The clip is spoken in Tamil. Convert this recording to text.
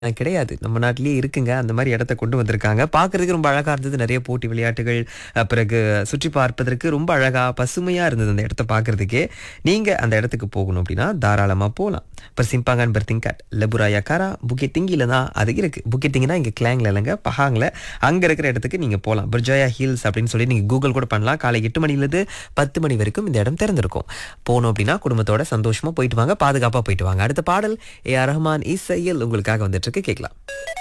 அஹ் கிடையாது நம்ம நாட்டிலேயே இருக்குங்க அந்த மாதிரி இடத்த கொண்டு வந்திருக்காங்க பார்க்கறதுக்கு ரொம்ப அழகா இருந்தது நிறைய போட்டி விளையாட்டுகள் அஹ் பிறகு சுற்றி பார்ப்பதற்கு ரொம்ப அழகா பசுமையா இருந்தது அந்த இடத்த பார்க்கறதுக்கே நீங்க அந்த இடத்துக்கு போகணும் அப்படின்னா தாராளமா போகலாம் இப்போ சிம்பாங்கன் பர்த்திங்காட் லெபுராயா காரா புக்கே திங்கில தான் அது இருக்கு புக்கே திங்கினா இங்க கிளாங்ல இல்லைங்க பஹாங்ல அங்க இருக்கிற இடத்துக்கு நீங்க போகலாம் பர்ஜாயா ஹில்ஸ் அப்படின்னு சொல்லி நீங்க கூகுள் கூட பண்ணலாம் காலை எட்டு மணிலேருந்து பத்து மணி வரைக்கும் இந்த இடம் திறந்திருக்கும் போகணும் அப்படின்னா குடும்பத்தோட சந்தோஷமா போயிட்டு வாங்க பாதுகாப்பா போயிட்டு வாங்க அடுத்த பாடல் ஏ ஆர் ரஹ்மான் இசையில் உங்களுக்காக வந்துட்டு இருக்கு கேட்கலாம்